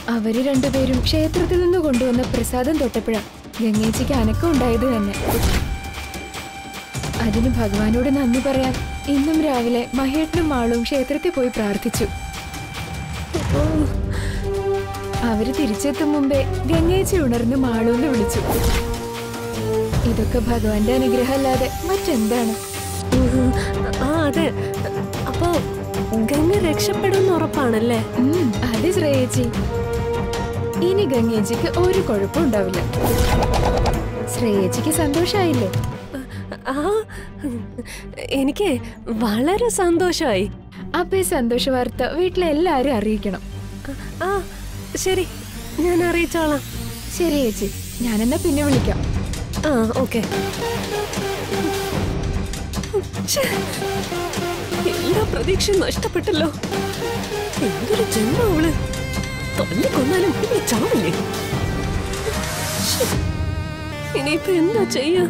അവര് രണ്ടുപേരും ക്ഷേത്രത്തിൽ നിന്ന് കൊണ്ടുവന്ന പ്രസാദം തൊട്ടപ്പോഴാ ഗംഗേച്ചിക്ക് അനക്കം ഉണ്ടായത് തന്നെ അതിന് ഭഗവാനോട് നന്ദി പറയാൻ ഇന്നും രാവിലെ മഹേട്ടനും മാളും ക്ഷേത്രത്തിൽ പോയി പ്രാർത്ഥിച്ചു അവര് തിരിച്ചെത്തും മുമ്പേ ഗംഗേച്ചി ഉണർന്ന് മാളൂന്ന് വിളിച്ചു ഇതൊക്കെ ഭഗവാന്റെ അനുഗ്രഹമല്ലാതെ മറ്റെന്താണ് ഉം, ആ അതെ അപ്പോ ഗംഗ രക്ഷപ്പെടുമെന്ന് ഉറപ്പാണല്ലേ ഉം, അതെ ശ്രേയച്ചി ഇനി ഗംഗേച്ചിക്ക് ഒരു കുഴപ്പം ഉണ്ടാവില്ല ശ്രേയച്ചിക്ക് സന്തോഷായില്ലേ ആ എനിക്ക് വളരെ സന്തോഷമായി അപ്പൊ ഈ സന്തോഷ വാർത്ത വീട്ടിലെ എല്ലാരും അറിയിക്കണം ആ ശരി ഞാൻ അറിയിച്ചോളാം ശരി ചേച്ചി ഞാനെന്നാ പിന്നെ വിളിക്കാം ആ ഓക്കെ എല്ലാ പ്രതീക്ഷയും നഷ്ടപ്പെട്ടല്ലോ എന്തൊരു ജന്മ അവള് തല്ലിക്കൊന്നാലും ഇനി ചാവില്ലേ ശ്ശെ. ഇനിയിപ്പോ എന്താ ചെയ്യാ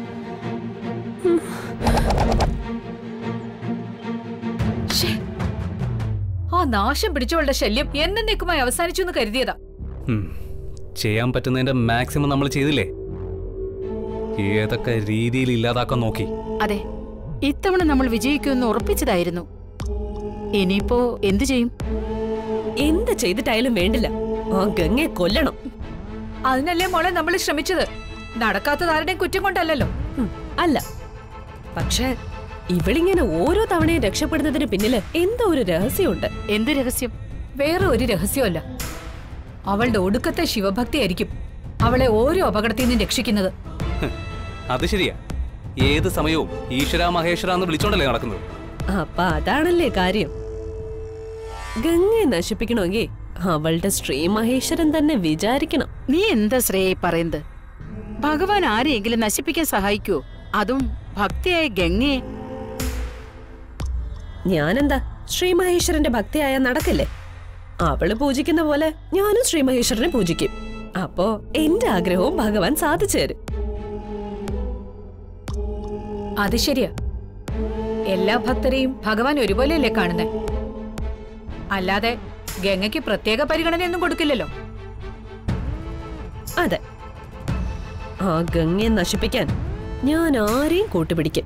ശ്ശേ. ആ നാശം പിടിച്ചവളുടെ ശല്യം എന്നേക്കുമായി അവസാനിച്ചു എന്ന് കരുതിയതാ ഉം. ചെയ്യാൻ പറ്റുന്നതിന്റെ മാക്സിമം നമ്മൾ ചെയ്തില്ലേ ഏതൊക്കെ രീതിയിൽ ഇല്ലാതാക്കാൻ നോക്കി അതെ ഇത്തവണ നമ്മൾ വിജയിക്കുമെന്ന് ഉറപ്പിച്ചതായിരുന്നു ഇനിയിപ്പോ എന്തു ചെയ്യും എന്ത് ചെയ്തിട്ടായാലും വേണ്ടില്ല ആ ഗംഗയെ കൊല്ലണം അതിനല്ലേ മോളെ നമ്മൾ ശ്രമിച്ചത് നടക്കാത്തത് ആരുടെയും കുറ്റം കൊണ്ടല്ലല്ലോ ഉം, അല്ല പക്ഷേ ഇവളിങ്ങനെ ഓരോ തവണയും രക്ഷപ്പെടുന്നതിന് പിന്നില് എന്തോ ഒരു രഹസ്യമുണ്ട് എന്ത് രഹസ്യം വേറെ ഒരു രഹസ്യമല്ല അവളുടെ ഒടുക്കത്തെ ശിവഭക്തിയായിരിക്കും അവളെ ഓരോ അപകടത്തിൽ നിന്നും രക്ഷിക്കുന്നത് ഹ്. അത് ശരിയാ ഏത് സമയവും ഈശ്വര മഹേശ്വര എന്ന് വിളിച്ചോണ്ടല്ലേ നടക്കുന്നത് അപ്പൊ അതാണല്ലേ കാര്യം ഗംഗയെ നശിപ്പിക്കണമെങ്കിൽ അവളുടെ ശ്രീ മഹേശ്വരൻ തന്നെ വിചാരിക്കണം നീ എന്താ ശ്രേയ പറയുന്നത് ഭഗവാൻ ആരെയെങ്കിലും നശിപ്പിക്കാൻ സഹായിക്കുവോ അതും ഭക്തിയായ ഗംഗയെ ഞാനെന്താ ശ്രീ മഹേശ്വരന്റെ ഭക്തിയായ നടക്കില്ലേ അവള് പൂജിക്കുന്ന പോലെ ഞാനും ശ്രീ മഹേശ്വരനെ പൂജിക്കും അപ്പോ എന്റെ ആഗ്രഹവും ഭഗവാൻ സാധിച്ചു തരും അത് ശരിയാ എല്ലാ ഭക്തരെയും ഭഗവാൻ ഒരുപോലെയല്ലേ കാണുന്നേ അല്ലാതെ ഗംഗയ്ക്ക് പ്രത്യേക പരിഗണനയൊന്നും കൊടുക്കില്ലല്ലോ അതെ ആ ഗംഗയെ നശിപ്പിക്കാൻ ഞാൻ ആരെയും കൂട്ടുപിടിക്കും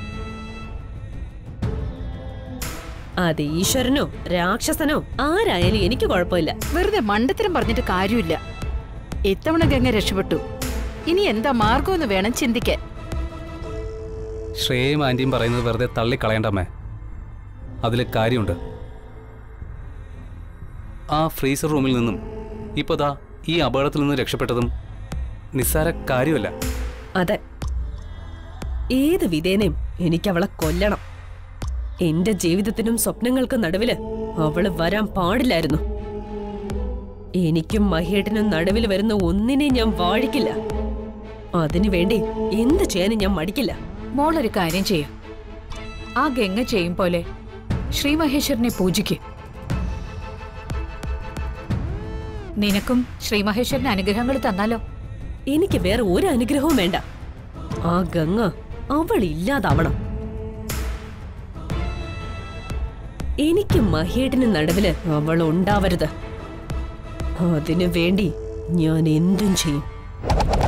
അത് ഈശ്വരനോ രാക്ഷസനോ ആരായാലും എനിക്ക് കുഴപ്പമില്ല വെറുതെ മണ്ടത്തരം പറഞ്ഞിട്ട് കാര്യമില്ല ഇത്തവണ ഗംഗ രക്ഷപ്പെട്ടു ഇനി എന്താ മാർഗമെന്ന് വേണം ചിന്തിക്കാൻ ശ്രേയും ആന്റിയും പറയുന്നത് വെറുതെ തള്ളിക്കളയണ്ടമ്മേ അതിൽ കാര്യമുണ്ട് ആ ഫ്രീസർ റൂമിൽ നിന്നും ഇപ്പൊ ദാ ഈ അപകടത്തിൽ നിന്ന് രക്ഷപ്പെട്ടതും നിസ്സാര കാര്യമല്ല അതെ ഏത് വിധേനയും എനിക്ക് അവളെ കൊല്ലണം എന്റെ ജീവിതത്തിനും സ്വപ്നങ്ങൾക്കും നടുവില് അവള് വരാൻ പാടില്ലായിരുന്നു എനിക്കും മഹേട്ടനും നടുവിൽ വരുന്ന ഒന്നിനെ ഞാൻ വാഴിക്കില്ല അതിനു വേണ്ടി എന്ത് ചെയ്യാനും ഞാൻ മടിക്കില്ല മോളൊരു കാര്യം ചെയ്യാം ആ ഗംഗ ചെയ്യും പോലെ ശ്രീ മഹേശ്വരനെ പൂജിക്ക് നിനക്കും ശ്രീ മഹേശ്വരന് അനുഗ്രഹങ്ങൾ തന്നാലോ എനിക്ക് വേറെ ഒരു അനുഗ്രഹവും വേണ്ട ആ ഗംഗ അവൾ ഇല്ലാതാവണം എനിക്ക് മഹേടിന് നടുവില് അവൾ ഉണ്ടാവരുത് അതിനു വേണ്ടി ഞാൻ എന്തും ചെയ്യും